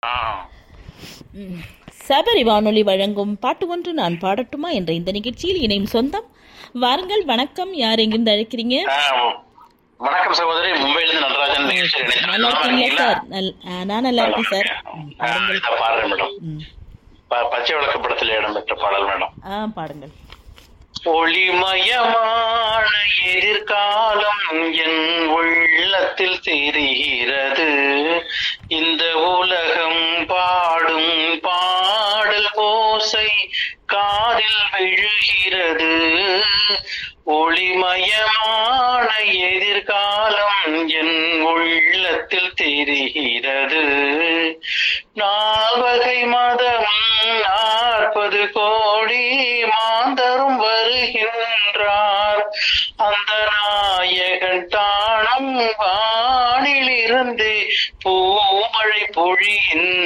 சபரி வானொலி வழங்கும் பாட்டு ஒன்று நான் பாடட்டுமா என்ற இந்த நிகழ்ச்சியில் இணையும் சொந்தம் வாருங்கள் வணக்கம் யார் எங்கிருந்து அழைக்கிறீங்க ஆ, வணக்கம் சகோதரி மும்பையிலிருந்து நடராஜன் நிகழ்ச்சியில் இணைந்திருக்கிறேன். நல்லா நல்லா இருக்கீங்களா இருக்கீங்களா? சார் நல்- ஆ, நான் நல்லா இருக்கேன் சார் ம், ஆ, பாடுங்கள் இதை பாடுறேன் மேடம் ம். ப- பச்சை விளக்கு படத்தில் இடம்பெற்ற பாடல் மேடம் ஆ பாடுங்கள் ஒளிமயமான எதிர்காலம் என் உள்ளத்தில் தெரிகிறது இந்த உலகம் பாடும் பாடல் ஓசை காதில் விழுகிறது ஒளிமயமான எதிர்காலம் என் உள்ளத்தில் தெரிகிறது நால்வகை மதம் நாற்பது கோடி மாந்தரும் வருகின்றார் அந்த நாயகன் தானும் வானிலிருந்து பூமழை பொழியின்